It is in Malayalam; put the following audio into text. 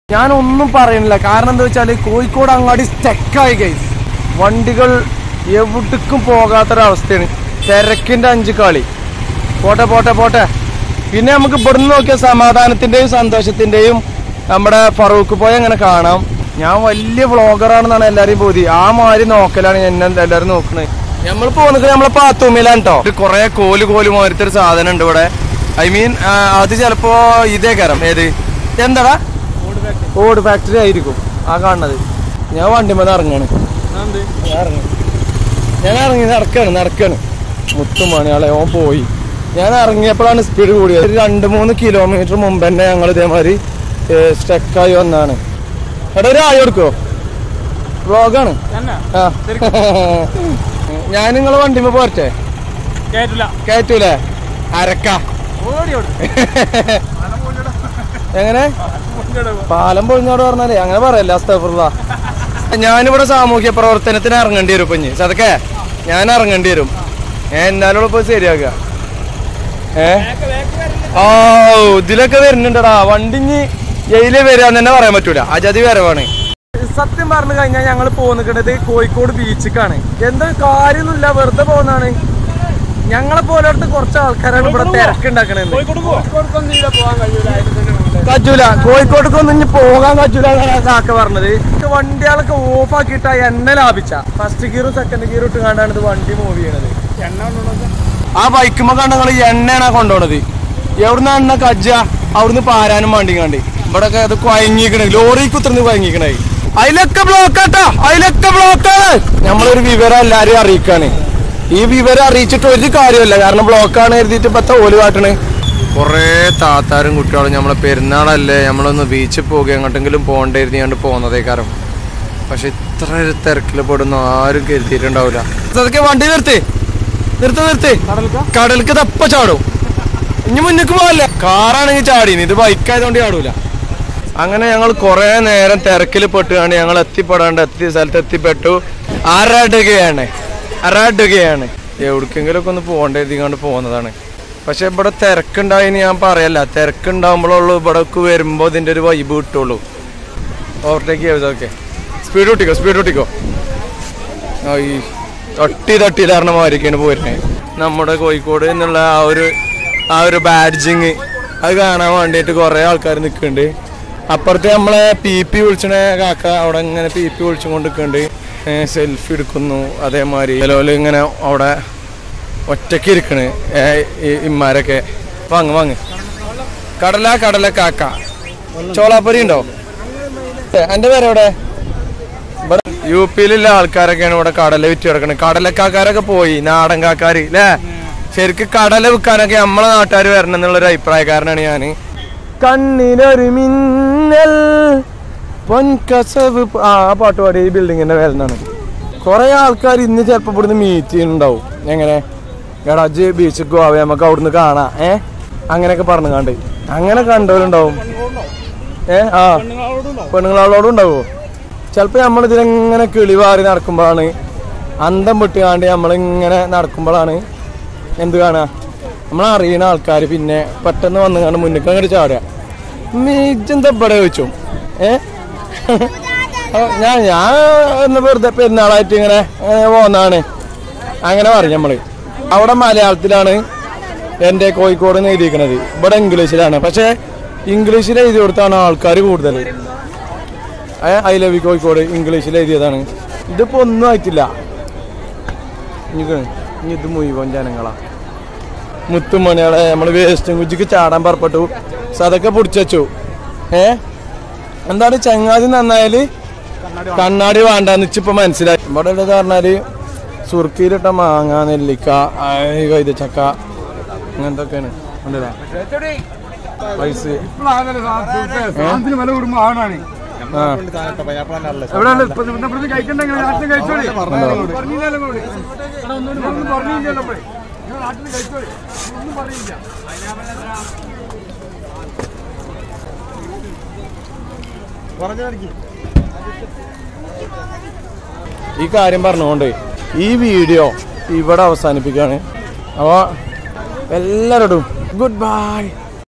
ഞാനൊന്നും പറയുന്നില്ല കാരണം എന്താ വെച്ചാൽ കോഴിക്കോട് അങ്ങാടി സ്റ്റക്കായി ഗൈസ് വണ്ടികൾ എവിടേക്കും പോകാത്തൊരവസ്ഥയാണ് തിരക്കിന്റെ അഞ്ച് കളി പോട്ടെ പോട്ടെ പോട്ടെ പിന്നെ നമുക്ക് ഇവിടുന്ന് നോക്കിയ സമാധാനത്തിന്റെയും സന്തോഷത്തിന്റെയും നമ്മുടെ ഫറൂഖ് പോയ അങ്ങനെ കാണാം ഞാൻ വലിയ വ്ളോഗറാണെന്നാണ് എല്ലാരെയും ബോധി ആ മാതിരി നോക്കലാണ് എന്നെ എല്ലാരും നോക്കണത് നമ്മൾ പോകുന്നത് നമ്മളെ പാത്തൂമിലാണ് കേട്ടോ കുറെ കോല് കോല് മാതിരത്തെ ഒരു സാധനം ഉണ്ട് ഇവിടെ ഐ മീൻ അത് ചിലപ്പോ ഇതേ കയറാം ഏത് എന്താടാ ഓട് ഫാക്ടറി ആയിരിക്കും ആ കാണുന്നത് ഞാൻ വണ്ടിമേന്ന് ഇറങ്ങാണ് ഞാൻ ഇറങ്ങി ഞാൻ ഇറങ്ങി നടക്കാണ് നടക്കാണ് മുത്തുമണിയാളെ ഓൻ പോയി ഞാൻ ഇറങ്ങിയപ്പോഴാണ് സ്പീഡ് കൂടിയത് ഒരു രണ്ട് മൂന്ന് കിലോമീറ്റർ മുമ്പ് തന്നെ ഞങ്ങൾ ഇതേമാതിരി സ്റ്റക്കായി വന്നാണ് എടാ ഒരു ആയി കൊടുക്കോ വ്ളോഗാണ് ആ ഞാൻ നിങ്ങളെ വണ്ടിമേ പോരട്ടെ കേട്ടില്ല കയറ്റൂലേ അരക്ക എങ്ങനെ പാലം പൊളിഞ്ഞോട് പറഞ്ഞാലേ അങ്ങനെ പറയല്ല അസ്തഫുള്ള ഞാനിവിടെ സാമൂഹ്യ പ്രവർത്തനത്തിന് ഇറങ്ങേണ്ടി വരും ഇപ്പൊ സതൊക്കെ ഞാൻ ഇറങ്ങേണ്ടി വരും ഞാൻ എന്നാലും ഇപ്പൊ ശരിയാക്കുക ഏ ഓ ഇതിലൊക്കെ വരുന്നുണ്ടടാ വണ്ടി ഇനി എയില് വരാന്ന് തന്നെ പറയാൻ പറ്റൂല അജാതി വരവാണ് സത്യം പറഞ്ഞു കഴിഞ്ഞാൽ ഞങ്ങൾ പോകുന്നത് കോഴിക്കോട് ബീച്ചിക്കാണ് എന്താ കാര്യമൊന്നുമില്ല വെറുതെ പോകുന്നതാണ് ഞങ്ങളെ പോലടുത്ത് കുറച്ച് ആൾക്കാരാണ് ഇവിടെ തിരക്കുണ്ടാക്കണത് കജൂല കോഴിക്കോട്ടേക്കൊന്നും ഇനി പോകാൻ കജൂല എന്നാണ് ആ കാക്ക പറഞ്ഞത് വണ്ടികളൊക്കെ ഓഫ് ആക്കിയിട്ടാ എണ്ണ ലാഭിച്ച ഫസ്റ്റ് ഗിയറും സെക്കൻഡ് ഗിയറും ഇട്ട് കണ്ടാണ് ഇത് വണ്ടി മൂവ് ചെയ്യണത് ആ ബൈക്കുമ്പോ കണ്ട നിങ്ങള് എണ്ണയാണ് ആ കൊണ്ടുപോണത് എവിടുന്ന് എണ്ണ കജ്ജ അവിടുന്ന് പാരാനും വണ്ടി കണ്ടി ഇവിടെ ഒക്കെ അത് കുഴങ്ങിക്കണേ ലോറി കുത്തിർന്ന് കുഴങ്ങിക്കണേ അതിലൊക്കെ ബ്ലോക്ക് ആട്ടാ അതിലൊക്കെ ബ്ലോക്കാണ് നമ്മളൊരു വിവരം എല്ലാരെയും അറിയിക്കാണ് ഈ വിവരം അറിയിച്ചിട്ട് ഒരു കാര്യമില്ല കാരണം ബ്ലോക്കാണ് എഴുതിയിട്ട് ഇപ്പത്തെ ഓല് കാട്ടണ് കുറേ താത്താരും കുട്ടികളും നമ്മളെ പെരുന്നാളല്ലേ നമ്മളൊന്ന് ബീച്ചിൽ പോകുക എങ്ങോട്ടെങ്കിലും പോകണ്ടായിരുന്നു ഞാൻ പോകുന്നതേ കാരണം പക്ഷെ ഇത്ര ഒരു തിരക്കിൽ പെടുന്ന ആരും കരുതിയിട്ടുണ്ടാവില്ല അതൊക്കെ വണ്ടി നിർത്തി നിർത്തി നിർത്തി കടൽക്ക് തപ്പ ചാടും ഇനി മുന്നേക്ക് പോകല്ലേ കാറാണെങ്കിൽ ചാടി ഇത് ബൈക്കായതുകൊണ്ട് ചാടൂല അങ്ങനെ ഞങ്ങൾ കുറെ നേരം തിരക്കിൽ പെട്ടുകൊണ്ട് ഞങ്ങൾ എത്തിപ്പെടാണ്ട് എത്തിയ സ്ഥലത്ത് എത്തിപ്പെട്ടു അരടുകയാണ് അരടുകയാണ് എവിടേക്കെങ്കിലും ഒക്കെ ഒന്ന് പോകണ്ടെഴുതിക്കൊണ്ട് പോകുന്നതാണ് പക്ഷെ ഇവിടെ തിരക്കുണ്ടായിന്ന് ഞാൻ പറയല്ല തിരക്കുണ്ടാകുമ്പോഴുള്ളൂ ഇവിടേക്ക് വരുമ്പോൾ ഇതിന്റെ ഒരു വൈബ് കിട്ടുള്ളൂ ഓവർടേക്ക് ചെയ്തൊക്കെ സ്പീഡ് കൂട്ടിക്കോ സ്പീഡ് കൂട്ടിക്കോ ആ, ഈ തട്ടി തട്ടി കാരണം മാരിക്കാണ് പോരുന്നത് നമ്മുടെ കോഴിക്കോട് എന്നുള്ള ആ ഒരു ആ ഒരു ബാഡ്ജിങ് അത് കാണാൻ വേണ്ടിയിട്ട് കുറേ ആൾക്കാർ നിൽക്കുന്നുണ്ട് അപ്പുറത്ത് നമ്മളെ പി പി വിളിച്ചണ കാക്ക അവിടെ ഇങ്ങനെ പി പി വിളിച്ചും കൊണ്ട് നിൽക്കുന്നുണ്ട് സെൽഫി എടുക്കുന്നു അതേമാതിരി ചിലവര് ഇങ്ങനെ അവിടെ ഒറ്റയ്ക്ക് ഇരിക്കണ് ഏ, ഈ ഇമ്മാരൊക്കെ വാങ്ങ് വാങ്ങ് കടല കടല കാക്ക ചോളാപ്പൊരി ഉണ്ടോ എന്റെ പേര് എവിടെ ഇവിടെ യു പിയിലുള്ള ആൾക്കാരൊക്കെയാണ് ഇവിടെ കടല വിറ്റ് കിടക്കണത് കടലക്കാക്കാരൊക്കെ പോയി നാടൻ കാക്കാര് അല്ലേ ശരിക്കും കടല വിൽക്കാനൊക്കെ നമ്മളെ നാട്ടുകാർ വരണം എന്നുള്ളൊരു അഭിപ്രായക്കാരനാണ് ഞാൻ കണ്ണിലൊരു മിന്നൽ പൊൻകസവ് പ- ആ ആ പാട്ട് പാടി ഈ ബിൽഡിങ്ങിന്റെ മേലെന്നാണ് കുറെ ആൾക്കാർ ഇന്ന് ചിലപ്പോ ഇവിടുന്ന് മീറ്റ് ചെയ്യുന്നുണ്ടാവും എങ്ങനെ എടാജ് ബീച്ചിൽ പോവാ നമുക്ക് അവിടുന്ന് കാണാം ഏ അങ്ങനെയൊക്കെ പറഞ്ഞു കണ്ട് അങ്ങനെ കണ്ടവരുണ്ടാവും ഏ ആ പെണ്ണുങ്ങളോടും ഉണ്ടാവോ ചിലപ്പോ നമ്മൾ ഇതിലെങ്ങനെ കിളിവാറി നടക്കുമ്പോഴാണ് അന്തം വിട്ടുകാണ്ട് നമ്മളിങ്ങനെ നടക്കുമ്പോഴാണ് എന്ത് കാണുക നമ്മളറിയുന്ന ആൾക്കാർ പിന്നെ പെട്ടെന്ന് വന്നു കണ്ട് മുന്നിൽ അങ്ങോട്ട് ചാടുക മീജെന്താ ഇവിടെ ചോദിച്ചു ഏ ആ, ഞാൻ ഞാൻ ഒന്ന് വെറുതെ പെരുന്നാളായിട്ട് ഇങ്ങനെ ഏ, പോന്നാണ് അങ്ങനെ പറയും നമ്മള് അവിടെ മലയാളത്തിലാണ് എൻ്റെ കോഴിക്കോട് എന്ന് എഴുതിയിരിക്കുന്നത് ഇവിടെ ഇംഗ്ലീഷിലാണ് പക്ഷേ ഇംഗ്ലീഷിൽ എഴുതി കൊടുത്താണ് ആൾക്കാർ കൂടുതൽ ഐ ലവ് യു കോഴിക്കോട് ഇംഗ്ലീഷിൽ എഴുതിയതാണ് ഇതിപ്പോ ഒന്നും ആയിട്ടില്ല ഇനി ഇത് ഇനി ഇത് മുഴുവൻ ജനങ്ങളാ മുത്തുമണികളെ നമ്മൾ വേസ്റ്റും കുജിക്ക് ചാടാൻ പുറപ്പെട്ടു സതൊക്കെ പിടിച്ചു ഏ എന്താണ് ചങ്ങാതി നന്നായാല് കണ്ണാടി വേണ്ടാന്ന് ഇച്ചിപ്പോ മനസ്സിലായി ഇവിടെ ഉള്ളത് പറഞ്ഞാല് സുർക്കിയിലിട്ട മാങ്ങ നെല്ലിക്ക ആയ് കൈതച്ചക്ക അങ്ങനത്തെ ഒക്കെയാണ് ഉണ്ടല്ലേ പൈസ സാധനത്തിന് വില കൂടുമ്പോ ആണാണ് ആ എവിടെയാണ് ഇപ്പൊ ഇവിടുന്ന് കഴിക്കണ്ടെങ്കിൽ നാട്ടിൽ കഴിച്ചോളി പറഞ്ഞില്ലല്ലോ ഇങ്ങോട്ട്. എടാ, ഒന്നുകൂടി ഒന്നും പറഞ്ഞില്ലല്ലോ ഇപ്പഴേ. നിങ്ങൾ നാട്ടിൽ കഴിച്ചോളി ഒന്നും പറഞ്ഞില്ല ഈ കാര്യം പറഞ്ഞുകൊണ്ട് ഈ വീഡിയോ ഇവിടെ അവസാനിപ്പിക്കുകയാണ് അപ്പോൾ എല്ലാവരോടും ഗുഡ് ബൈ